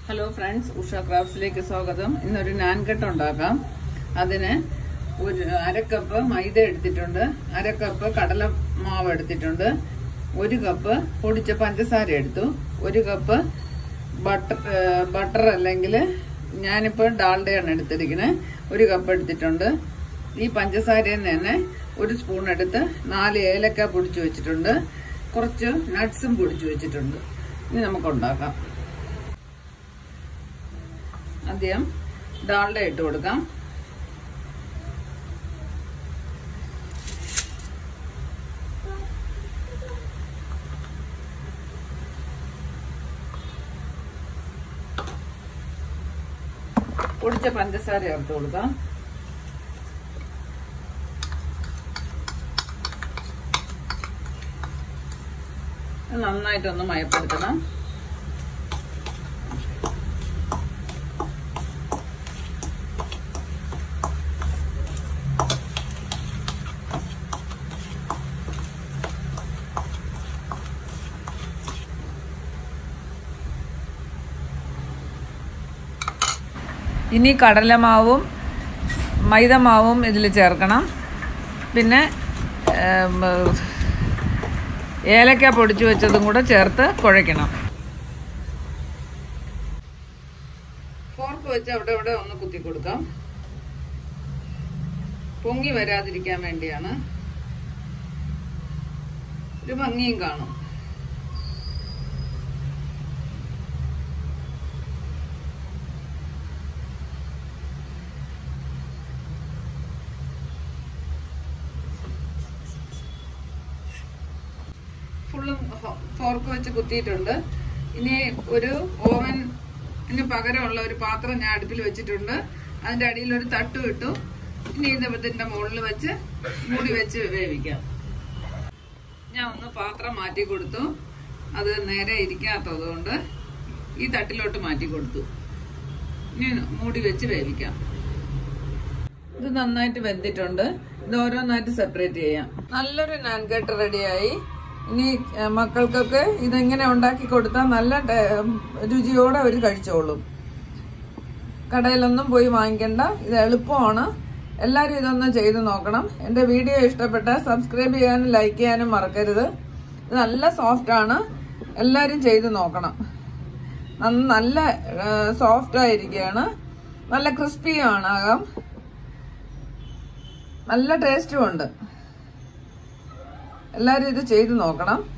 hello friends Usha ക്രാഫ്റ്റ്സിലേക്ക് സ്വാഗതം ഇന്നൊരു നാൻ cut ഉണ്ടാക്കാം അതിന് ഒരു അരക്കപ്പ് മൈദ എടുത്തിട്ടുണ്ട് അരക്കപ്പ് കടല മാവ് എടുത്തിട്ടുണ്ട് ഒരു കപ്പ് പൊടിച്ച പഞ്ചസാര എടുത്തു ഒരു കപ്പ് ബട്ടർ ബട്ടർ അല്ലെങ്കിൽ ഞാനിപ്പോൾ ഡാൽഡയാണ് എടുത്തിരിക്കുന്നത് ഒരു കപ്പ് എടുത്തിട്ടുണ്ട് ഈ പഞ്ചസാരയിൽ നിന്ന് തന്നെ ഒരു സ്പൂൺ എടുത്ത് നാല് ഏലക്ക പൊടിച്ചു വെച്ചിട്ടുണ്ട് കുറച്ച് നട്ട്സും പൊടിച്ചു വെച്ചിട്ടുണ്ട് ഇനി നമുക്ക് ഉണ്ടാക്കാം ആദ്യം ഡാൽഡ ഇട്ട് കൊടുക്കാം പൊടിച്ച പഞ്ചസാര ചേർത്ത് കൊടുക്കാം നന്നായിട്ടൊന്ന് മയപ്പെടുത്തണം ഇനി കടലമാവും മൈദമാവും ഇതിൽ ചേർക്കണം പിന്നെ ഏം, ഏലക്ക പൊടിച്ചു വെച്ചതും കൂടെ ചേർത്ത് കുഴയ്ക്കണം ഫോർക്ക് വെച്ച് അവിടെ അവിടെ ഒന്ന് കുത്തി കൊടുക്കാം പൊങ്ങി വരാതിരിക്കാൻ വേണ്ടിയാണ് ഒരു ഭംഗിയും കാണും ഫുള്ളും ഫോർക്ക് വെച്ച് കുത്തിയിട്ടുണ്ട് ഇനി ഒരു ഓവന് പകരമുള്ള ഒരു പാത്രം ഞാൻ അടുപ്പിൽ വെച്ചിട്ടുണ്ട് അതിന്റെ അടിയിൽ ഒരു തട്ടും ഇട്ടു ഇനി ഇത് ഇതിന്റെ മുകളിൽ വെച്ച് മൂടി വെച്ച് വേവിക്കാം ഞാൻ ഒന്ന് പാത്രം മാറ്റി കൊടുത്തു അത് നേരെ ഇരിക്കാത്തത് കൊണ്ട് ഈ തട്ടിലോട്ട് മാറ്റി കൊടുത്തു ഇനി മൂടി വെച്ച് വേവിക്കാം ഇത് നന്നായിട്ട് വെന്തിട്ടുണ്ട് ഇത് ഓരോന്നായിട്ട് സെപ്പറേറ്റ് ചെയ്യാം നല്ലൊരു നാൻകട്ട് റെഡിയായി ഇനി ഏഹ്, മക്കൾക്കൊക്കെ ഇതെങ്ങനെ ഉണ്ടാക്കി കൊടുത്താൽ നല്ല ടേ- രുചിയോടെ അവർ കഴിച്ചോളും കടയിലൊന്നും പോയി വാങ്ങിക്കണ്ട ഇത് എളുപ്പമാണ് എല്ലാവരും ഇതൊന്ന് ചെയ്ത് നോക്കണം എൻ്റെ വീഡിയോ ഇഷ്ടപ്പെട്ടാൽ സബ്സ്ക്രൈബ് ചെയ്യാനും ലൈക്ക് ചെയ്യാനും മറക്കരുത് ഇത് നല്ല സോഫ്റ്റ് ആണ് എല്ലാവരും ചെയ്ത് നോക്കണം നന്ന- നല്ല സോഫ്റ്റ് ആയിരിക്കുകയാണ് നല്ല ക്രിസ്പിയാണ് ആകാം നല്ല ടേസ്റ്റും ഉണ്ട് എല്ലാവരും ഇത് ചെയ്ത് നോക്കണം